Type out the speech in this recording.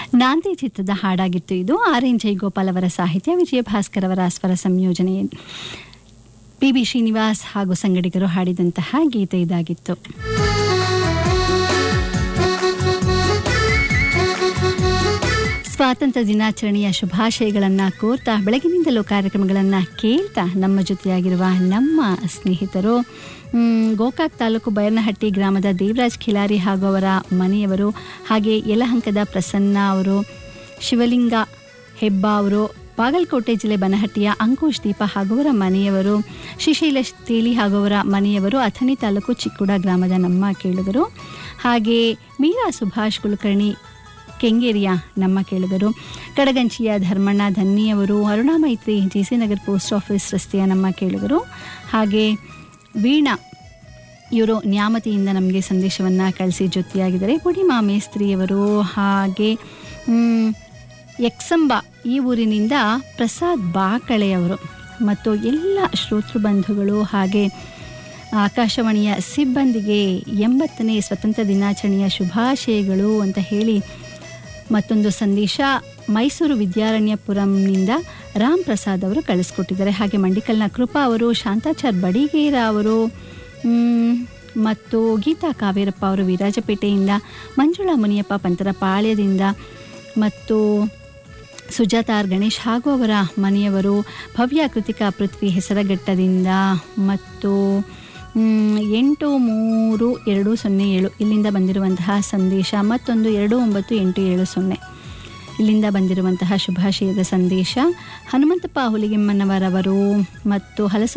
ನಾಂದಿ ಚಿತ್ರದ ಹಾಡಾಗಿತ್ತು ಇದು ಆರ್ ಎನ್ ಜೈಗೋಪಾಲ್ ಅವರ ಸಾಹಿತ್ಯ ವಿಜಯ ಭಾಸ್ಕರ್ ಅವರ ಸ್ವರ ಸಂಯೋಜನೆ ಪಿ ಬಿ ಶ್ರೀನಿವಾಸ್ ಹಾಗೂ ಸಂಗಡಿಗರು ಹಾಡಿದಂತಹ ಗೀತೆ ಇದಾಗಿತ್ತು ಸ್ವಾತಂತ್ರ್ಯ ದಿನಾಚರಣೆಯ ಶುಭಾಶಯಗಳನ್ನು ಕೋರ್ತಾ ಬೆಳಗಿನಿಂದಲೂ ಕಾರ್ಯಕ್ರಮಗಳನ್ನು ಕೇಳ್ತಾ ನಮ್ಮ ಜೊತೆಯಾಗಿರುವ ನಮ್ಮ ಸ್ನೇಹಿತರು ಮ್, ಗೋಕಾಕ್ ತಾಲೂಕು ಬೈರನಹಟ್ಟಿ ಗ್ರಾಮದ ದೇವರಾಜ್ ಖಿಲಾರಿ ಹಾಗೂ ಅವರ ಮನೆಯವರು ಹಾಗೆ ಯಲಹಂಕದ ಪ್ರಸನ್ನ ಅವರು ಶಿವಲಿಂಗ ಹೆಬ್ಬ ಅವರು ಬಾಗಲಕೋಟೆ ಜಿಲ್ಲೆ ಬನಹಟ್ಟಿಯ ಅಂಕುಶ್ ದೀಪ ಹಾಗೂ ಅವರ ಮನೆಯವರು ಶ್ರೀಶೈಲ ತೇಲಿ ಹಾಗೂ ಅವರ ಮನೆಯವರು ಅಥಣಿ ತಾಲೂಕು ಚಿಕ್ಕುಡ ಗ್ರಾಮದ ನಮ್ಮ ಕೇಳುಗರು ಹಾಗೆ ಮೀರಾ ಸುಭಾಷ್ ಕುಲಕರ್ಣಿ ಕೆಂಗೇರಿಯ ನಮ್ಮ ಕೇಳುಗರು ಕಡಗಂಚಿಯ ಧರ್ಮಣ್ಣ ಧನ್ನಿಯವರು Aruna Maitri G C Nagar post office ರಸ್ತೆಯ ನಮ್ಮ ಕೇಳುಗರು ಹಾಗೆ ವೀಣಾ ಇವರು ನ್ಯಾಮತಿಯಿಂದ ನಮಗೆ ಸಂದೇಶವನ್ನು ಕಳಿಸಿ ಜೊತೆಯಾಗಿದ್ದಾರೆ ಪುಡಿಮಾ ಮೇಸ್ತ್ರಿಯವರು ಹಾಗೆ ಮ್, ಯಕ್ಸಂಬ ಈ ಊರಿನಿಂದ ಪ್ರಸಾದ್ ಬಾಕಳೆಯವರು ಮತ್ತು ಎಲ್ಲ ಶ್ರೋತೃ ಬಂಧುಗಳು ಹಾಗೆ ಆಕಾಶವಾಣಿಯ ಸಿಬ್ಬಂದಿಗೆ ಎಂಬತ್ತನೇ ಸ್ವತಂತ್ರ ದಿನಾಚರಣೆಯ ಶುಭಾಶಯಗಳು ಅಂತ ಹೇಳಿ ಮತ್ತೊಂದು ಸಂದೇಶ ಮೈಸೂರು ವಿದ್ಯಾರಣ್ಯಪುರಂನಿಂದ ರಾಮ್ ಪ್ರಸಾದ್ ಅವರು ಕಳಿಸ್ಕೊಟ್ಟಿದ್ದಾರೆ ಹಾಗೆ ಮಂಡಿಕಲ್ನ ಕೃಪಾ ಅವರು ಶಾಂತಾಚಾರ್ ಬಡಿಗೇರ ಅವರು ಮ್, ಮತ್ತು ಗೀತಾ ಕಾವೇರಪ್ಪ ಅವರು ವಿರಾಜಪೇಟೆಯಿಂದ ಮಂಜುಳಾ ಮುನಿಯಪ್ಪ ಪಂತರ ಪಾಳ್ಯದಿಂದ ಮತ್ತು ಸುಜಾತ ಆರ್ ಗಣೇಶ್ ಹಾಗೂ ಅವರ ಮನೆಯವರು ಭವ್ಯ ಕೃತಿಕಾ ಪೃಥ್ವಿ ಹೆಸರಘಟ್ಟದಿಂದ ಮತ್ತು ಮ್, ಎಂಟು ಮೂರು ಎರಡು ಸೊನ್ನೆ ಏಳು ಇಲ್ಲಿಂದ ಬಂದಿರುವಂತಹ ಸಂದೇಶ ಮತ್ತೊಂದು ಎರಡು ಒಂಬತ್ತು ಎಂಟು ಏಳು ಸೊನ್ನೆ ಇಲ್ಲಿಂದ ಬಂದಿರುವಂತಹ ಶುಭಾಶಯದ ಸಂದೇಶ ಹನುಮಂತಪ್ಪ ಹುಲಿಗೆಮ್ಮನವರವರು ಮತ್ತು ಹಲಸು